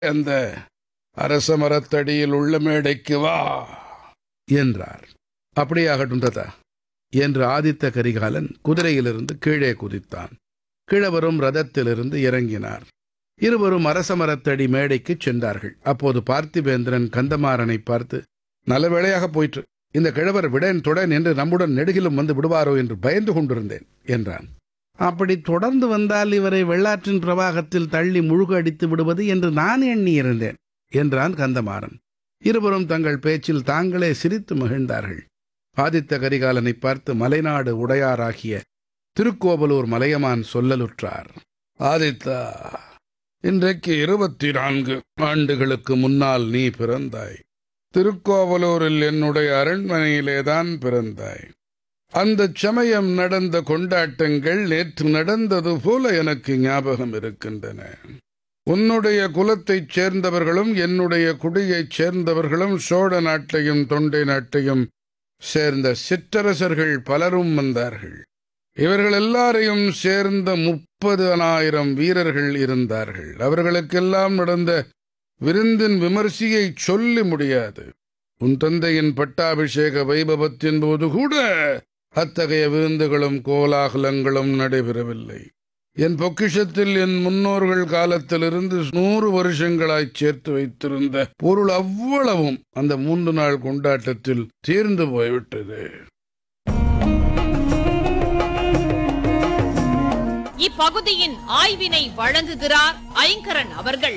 அந்த அரச மரத்தடியில் உள்ள மேடைக்கு வா என்றார் அப்படியாகட்டும் தாத்தா என்று ஆதித்த கரிகாலன் குதிரையிலிருந்து கீழே குதித்தான் கிழவரும் ரதத்திலிருந்து இறங்கினார் இருவரும் அரச மரத்தடி மேடைக்குச் சென்றார்கள் அப்போது பார்த்திபேந்திரன் கந்தமாறனை பார்த்து நல்ல வேளையாக போயிற்று இந்த கிழவர் விடன் தொடன் என்று நம்முடன் நெடுகிலும் வந்து விடுவாரோ என்று பயந்து கொண்டிருந்தேன் என்றான் அப்படி தொடர்ந்து வந்தால் இவரை வெள்ளாற்றின் பிரவாகத்தில் தள்ளி முழுக அடித்து விடுவது என்று நான் எண்ணியிருந்தேன் என்றான் கந்தமாறன் இருவரும் தங்கள் பேச்சில் தாங்களே சிரித்து மகிழ்ந்தார்கள் ஆதித்த கரிகாலனை பார்த்து மலைநாடு உடையாராகிய திருக்கோவலூர் மலையமான் சொல்லலுற்றார் ஆதித்தா இன்றைக்கு இருபத்தி நான்கு ஆண்டுகளுக்கு முன்னால் நீ பிறந்தாய் திருக்கோவலூரில் என்னுடைய அரண்மனையிலேதான் பிறந்தாய் அந்த சமயம் நடந்த கொண்டாட்டங்கள் நேற்று நடந்தது போல எனக்கு ஞாபகம் இருக்கின்றன உன்னுடைய குலத்தைச் சேர்ந்தவர்களும் என்னுடைய குடியைச் சேர்ந்தவர்களும் சோழ நாட்டையும் தொண்டை நாட்டையும் சேர்ந்த சிற்றரசர்கள் பலரும் வந்தார்கள் இவர்கள் எல்லாரையும் சேர்ந்த முப்பதனாயிரம் வீரர்கள் இருந்தார்கள் அவர்களுக்கெல்லாம் நடந்த விருந்தின் விமர்சையை சொல்லி முடியாது உன் தந்தையின் பட்டாபிஷேக வைபவத்தின் போது கூட அத்தகைய விருந்துகளும் கோலாகலங்களும் நடைபெறவில்லை என் பொக்கிஷத்தில் என் முன்னோர்கள் காலத்திலிருந்து நூறு வருஷங்களாய் சேர்த்து வைத்திருந்த பொருள் அவ்வளவும் அந்த மூன்று நாள் கொண்டாட்டத்தில் தீர்ந்து போய்விட்டது இப்பகுதியின் ஆய்வினை வழங்குகிறார் ஐங்கரன் அவர்கள்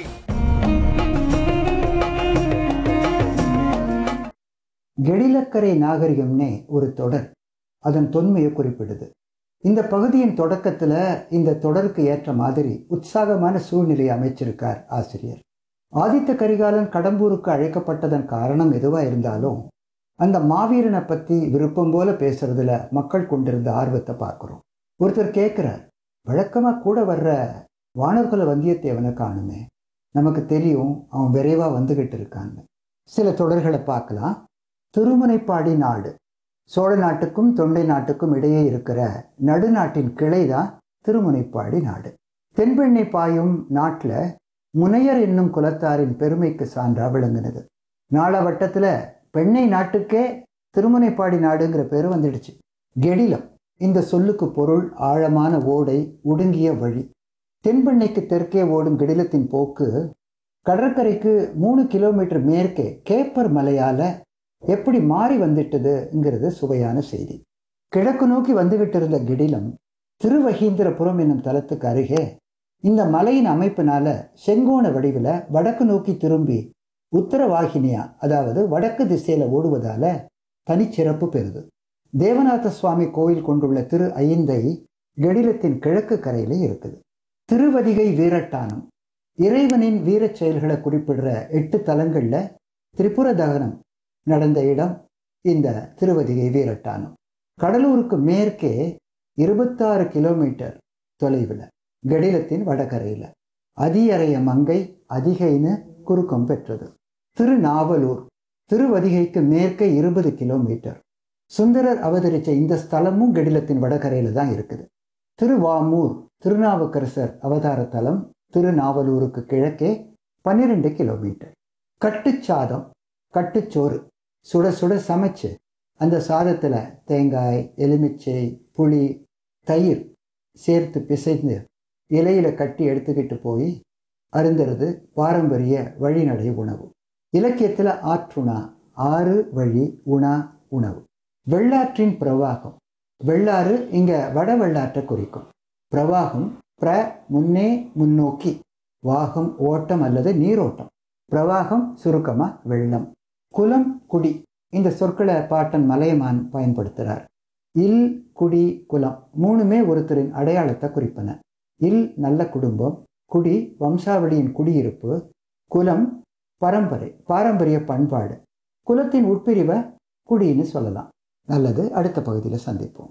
கெடிலக்கரை நாகரிகம்னே ஒரு தொடர் அதன் தொன்மையை குறிப்பிடுது இந்த பகுதியின் தொடக்கத்துல இந்த தொடருக்கு ஏற்ற மாதிரி உற்சாகமான சூழ்நிலையை அமைச்சிருக்கார் ஆசிரியர் ஆதித்த கரிகாலன் கடம்பூருக்கு அழைக்கப்பட்டதன் காரணம் எதுவா இருந்தாலும் அந்த மாவீரனை பத்தி விருப்பம் போல பேசுறதுல மக்கள் கொண்டிருந்த ஆர்வத்தை பார்க்கிறோம் ஒருத்தர் கேட்கிறார் வழக்கமா கூட வர்ற வானர்குல வந்தியத்தேவனை காணுமே நமக்கு தெரியும் அவன் விரைவா வந்துகிட்டு இருக்கான்னு சில தொடர்களை பார்க்கலாம் திருமுனைப்பாடி நாடு சோழ நாட்டுக்கும் தொண்டை நாட்டுக்கும் இடையே இருக்கிற நடுநாட்டின் கிளைதான் திருமுனைப்பாடி நாடு தென்பெண்ணை பாயும் நாட்டில் முனையர் என்னும் குலத்தாரின் பெருமைக்கு சான்றா விளங்குனது நாளவட்டத்தில் பெண்ணை நாட்டுக்கே திருமுனைப்பாடி நாடுங்கிற பேர் வந்துடுச்சு கெடிலம் இந்த சொல்லுக்கு பொருள் ஆழமான ஓடை ஒடுங்கிய வழி தென்பெண்ணைக்கு தெற்கே ஓடும் கெடிலத்தின் போக்கு கடற்கரைக்கு மூணு கிலோமீட்டர் மேற்கே கேப்பர் மலையால எப்படி மாறி வந்துட்டதுங்கிறது சுவையான செய்தி கிழக்கு நோக்கி வந்துகிட்டு இருந்த கிடிலம் திருவகீந்திரபுரம் என்னும் தலத்துக்கு அருகே இந்த மலையின் அமைப்பினால செங்கோண வடிவில் வடக்கு நோக்கி திரும்பி உத்தரவாகினியா அதாவது வடக்கு திசையில ஓடுவதால தனிச்சிறப்பு பெறுது தேவநாத சுவாமி கோயில் கொண்டுள்ள திரு ஐந்தை கெடிலத்தின் கிழக்கு கரையில இருக்குது திருவதிகை வீரட்டானம் இறைவனின் வீரச் செயல்களை குறிப்பிடுற எட்டு தலங்கள்ல திரிபுர தகனம் நடந்த இடம் இந்த திருவதிகை வீரட்டானம் கடலூருக்கு மேற்கே இருபத்தாறு கிலோமீட்டர் தொலைவில் கடிலத்தின் வடகரையில் அதியறைய மங்கை அதிகைன்னு குறுக்கம் பெற்றது திருநாவலூர் திருவதிகைக்கு மேற்கே இருபது கிலோமீட்டர் சுந்தரர் அவதரித்த இந்த ஸ்தலமும் கடிலத்தின் வடகரையில தான் இருக்குது திருவாமூர் திருநாவுக்கரசர் அவதார தலம் திருநாவலூருக்கு கிழக்கே பன்னிரெண்டு கிலோமீட்டர் கட்டுச்சாதம் கட்டுச்சோறு சுட சுட சமைச்சு அந்த சாதத்தில் தேங்காய் எலுமிச்சை புளி தயிர் சேர்த்து பிசைந்து இலையில கட்டி எடுத்துக்கிட்டு போய் அருந்துறது பாரம்பரிய வழிநடை உணவு இலக்கியத்தில் ஆற்றுணா ஆறு வழி உணா உணவு வெள்ளாற்றின் பிரவாகம் வெள்ளாறு இங்க வட வெள்ளாற்றை குறிக்கும் பிரவாகம் பிர முன்னே முன்னோக்கி வாகம் ஓட்டம் அல்லது நீரோட்டம் பிரவாகம் சுருக்கமா வெள்ளம் குலம் குடி இந்த சொற்களை பாட்டன் மலையமான் பயன்படுத்துகிறார் இல் குடி குலம் மூணுமே ஒருத்தரின் அடையாளத்தை குறிப்பன இல் நல்ல குடும்பம் குடி வம்சாவளியின் குடியிருப்பு குலம் பரம்பரை பாரம்பரிய பண்பாடு குலத்தின் உட்பிரிவை குடின்னு சொல்லலாம் நல்லது அடுத்த பகுதியில் சந்திப்போம்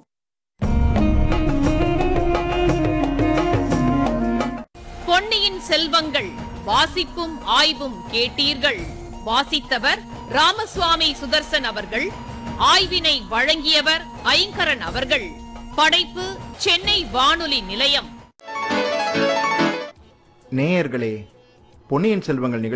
பொன்னியின் செல்வங்கள் வாசிப்பும் ஆய்வும் கேட்டீர்கள் வாசித்தவர் ராமசுவாமி சுதர்சன் அவர்கள் ஆய்வினை வழங்கியவர் ஐங்கரன் அவர்கள் படைப்பு சென்னை வானொலி நிலையம் நேயர்களே பொன்னியின் செல்வங்கள் நிகழ்ச்சி